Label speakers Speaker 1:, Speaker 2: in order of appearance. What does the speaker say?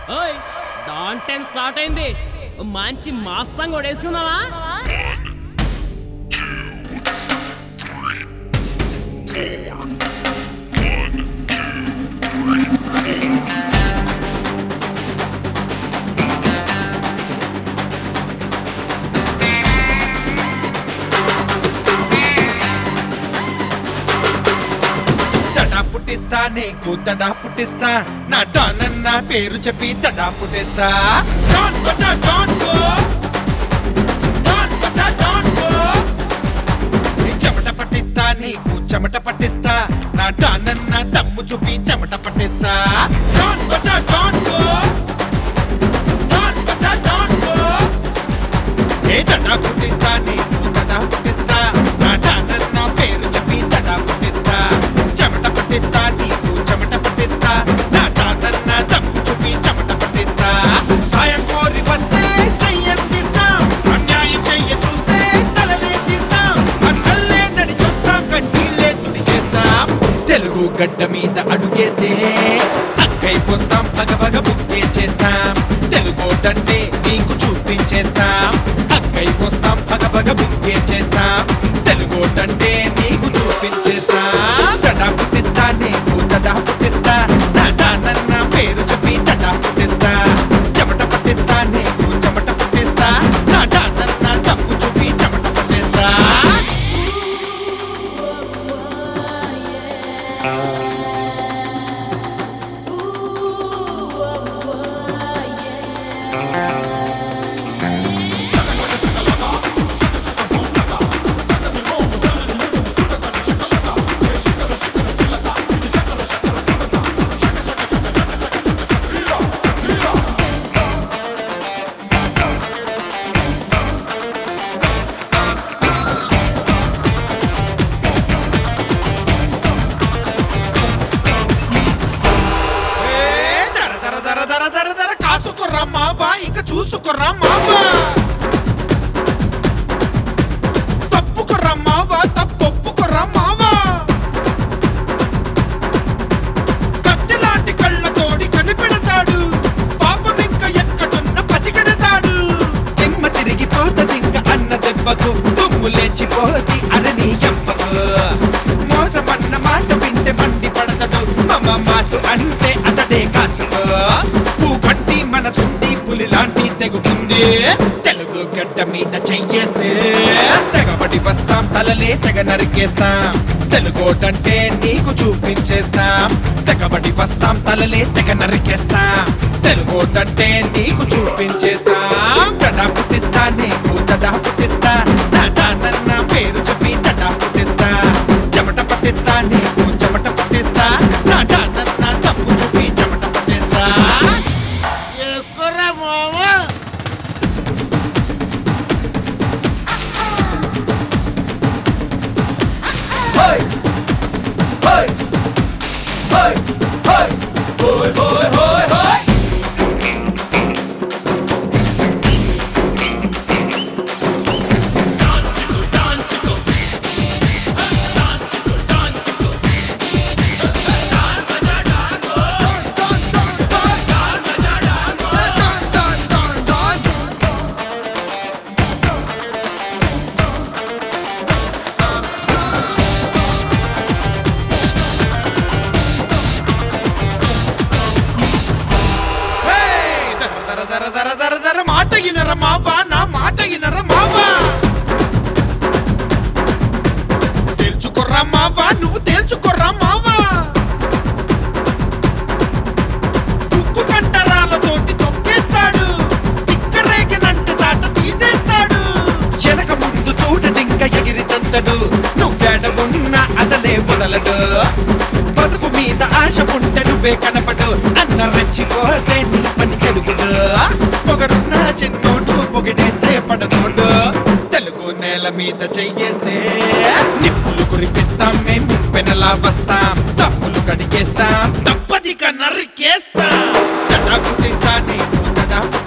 Speaker 1: ఓయ్ don time start అయింది ఓ మంచి మాస్ సాంగ్ కూడా వేసుకుందామా
Speaker 2: దడా పుట్టిస్తా నీకు దడా పుట్టిస్తా నా డాన్ అన్న పేరు చెప్పి దడా పుట్టిస్తా డాన్ బజా డాన్ గో డాన్ బజా డాన్ గో నీ చెమట పట్టిస్తా నీకు చెమట పట్టిస్తా నా డాన్ అన్న దమ్ము చూపి చెమట పట్టిస్తా డాన్ బజా డాన్ గో డాన్ బజా డాన్ గో ఏ దడా పుట్టిస్తా నీకు దడా పుట్టిస్తా నా డాన్ అన్న పేరు చెప్పి దడా పుట్టిస్తా చెమట పట్టిస్తా నీకు చెమట పట్టిస్తా నా డాన్ అన్న దమ్ము చూపి చెమట పట్టిస్తా సాయం కోరి వస్తే చెయ్యందిస్తాం అన్యాయం చెయ్య చూస్తే తలలే తీస్తాం అన్నల్లే నడి చూస్తాం కన్నీళ్ళే తుడి చేస్తాం తెలుగు గడ్డ మీద అడుగేస్తే అక్కై పోస్తాం పగ పగ బుక్కే చేస్తాం తెలుగోటంటే నీకు చూపించేస్తాం అక్కై పోస్తాం పగ పగ బుక్కే చేస్తాం తెలుగోటంటే నీకు చూపించేస్తాం తడా పుట్టిస్తా నీకు తడా పుట్టిస్తా తడా నన్న పేరు చెప్పి తడా పుట్టిస్తా చెమట పట్టిస్తా నీకు చెమట పట్టిస్తా తడా నన్న తమ్ము చూపి చెమట పట్టిస్తా ఏ దర దర దర దర దర దర కాసుకుర్రా మావా ఇక చూసుకుర్రా మావా తప్పుకుర్రా మావా తప్పొప్పుకుర్రా మావా కత్తిలాంటి కళ్ళతోడి కనిపెడతాడు పాపం ఇంక ఎక్కడున్న పసిగడతాడు తిమ్మ తిరిగిపోతది ఇంక అన్న దెబ్బకు తుమ్ము లేచిపోతి అరణి ఎప్పకు మోసమన్న మాట వింటే మండి పడతడు మమ మాసు అంటే అతడే కాసుకో పూకంటి మనసుండి పులి లాంటి తెగుతుంది తెలుగు గడ్డ మీద చెయ్యేస్తే తెగబడి వస్తాం తలలే తెగ నరికేస్తాం తెలుగోటంటే నీకు చూపించేస్తాం తెగబడి వస్తాం తలలే తెగ నరికేస్తాం తెలుగోటంటే నీకు చూపించేస్తాం తడా పుట్టిస్తా నీకు తడా పుట్టిస్తా తడా నన్న పేరు చెప్పి తడా పుట్టిస్తా చెమట పట్టిస్తా నీకు చెమట పట్టిస్తా తడా నన్న తప్పు చూపి చెమట పట్టిస్తా
Speaker 3: వేసుకోరా మావా
Speaker 2: హేయ్! దర దర దర దర దర దర మాట ఇనర మావా నా మాట ఇనర మావా తేల్చుకోర్రా మావా నువ్వు తేల్చుకోర్రా మావా ఉక్కు కండరాలతోటి తొక్కేస్తాడు తిక్కరేగినంటే తాట తీసేస్తాడు వెనక ముందు చూడడింక ఎగిరి తంతడు నువ్వెడగున్నా అసలే వదలడు బతుకు మీద ఆశ ఉంటే నువ్వే కనపడు అన్న రెచ్చిపోతే నీ పని చెడుగుడు పొగరున్న చిన్నోడు పొగిడేస్తే పడనోడు తెలుగు నేల మీద చెయ్యేస్తే నిప్పులు కురిపిస్తాం మేం పెనలా వస్తాం తప్పులు కడిగేస్తాం తప్పదిక నరికేస్తాం తడా పుట్టిస్తా నీకు తడా